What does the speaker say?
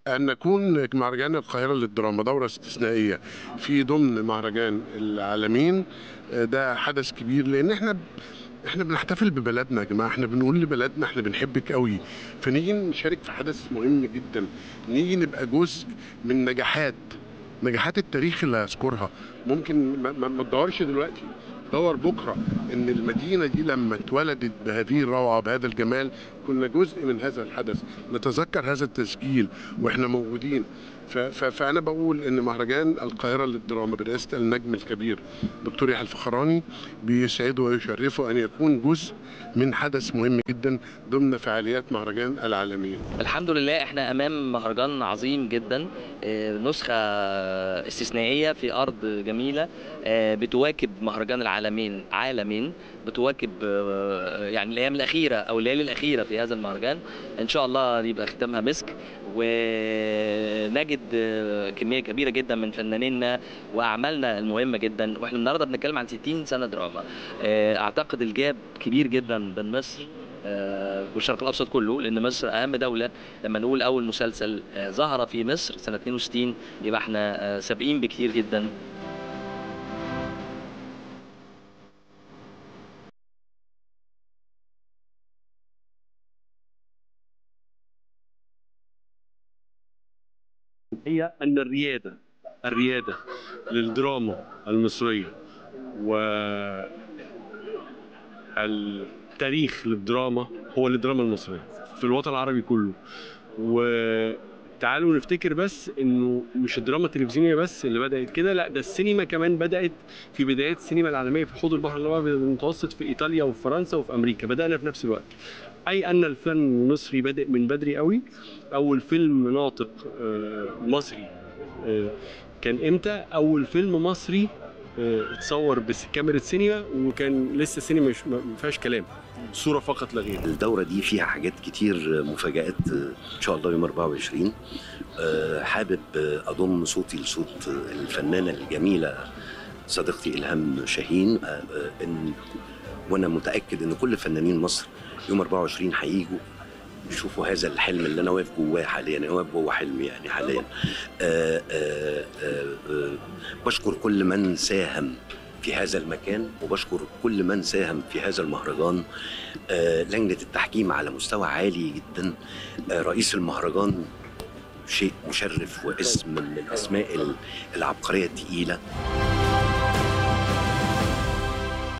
أن نكون مهرجان القاهرة للدراما دورة استثنائية في ضمن مهرجان العالمين آه، ده حدث كبير لأن احنا احنا بنحتفل ببلدنا يا جماعه احنا بنقول لبلدنا احنا بنحبك قوي فنيجي نشارك في حدث مهم جدا نيجي نبقى جزء من نجاحات نجاحات التاريخ اللي هيذكرها ممكن ما, ما ما تدورش دلوقتي دور بكره ان المدينه دي لما اتولدت بهذه الروعه بهذا الجمال كنا جزء من هذا الحدث نتذكر هذا التسجيل واحنا موجودين ف- ف- فانا بقول ان مهرجان القاهره للدراما برئاسه النجم الكبير دكتور يحيى الفخراني بيسعده ويشرفه ان يكون جزء من حدث مهم جدا ضمن فعاليات مهرجان العالمين الحمد لله احنا امام مهرجان عظيم جدا آه، نسخه استثنائيه في ارض جميله آه، بتواكب مهرجان العالمين عالمين بتواكب آه، يعني الايام الاخيره او الليالي الاخيره في هذا المهرجان ان شاء الله يبقى ختامها مسك ونجد آه، كميه كبيره جدا من فنانينا واعمالنا المهمه جدا واحنا النهارده بنتكلم عن 60 سنه دراما آه، اعتقد الجاب كبير جدا بين مصر آه، والشرق الاوسط كله لان مصر اهم دوله لما نقول اول مسلسل آه، ظهر في مصر سنه 62 يبقى احنا آه، سابقين بكتير جدا هي أن الريادة الريادة للدراما المصرية و التاريخ للدراما هو الدراما المصرية في الوطن العربي كله وتعالوا نفتكر بس انه مش الدراما التلفزيونيه بس اللي بدات كده لا ده السينما كمان بدات في بدايات السينما العالميه في حوض البحر الابيض المتوسط في ايطاليا وفي فرنسا وفي امريكا بدانا في نفس الوقت اي ان الفن المصري بادئ من بدري قوي اول فيلم ناطق آه، مصري آه، كان امتى اول فيلم مصري آه، اتصور بكاميرا سينما وكان لسه السينما مش ما فيهاش كلام صوره فقط لا غير الدورة دي فيها حاجات كتير مفاجآت إن شاء الله يوم 24 آه، حابب آه، أضم صوتي لصوت الفنانة الجميلة صديقتي إلهام شاهين آه، آه، إن وأنا متأكد إن كل فنانين مصر يوم 24 هيجوا يشوفوا هذا الحلم اللي أنا واقف جواه حاليا أنا واقف جوه حلمي يعني حاليا آه، آه، آه، آه، بشكر كل من ساهم في هذا المكان وبشكر كل من ساهم في هذا المهرجان آه، لجنة التحكيم على مستوى عالي جدا آه، رئيس المهرجان شيء مشرف واسم من الأسماء العبقرية التقيلة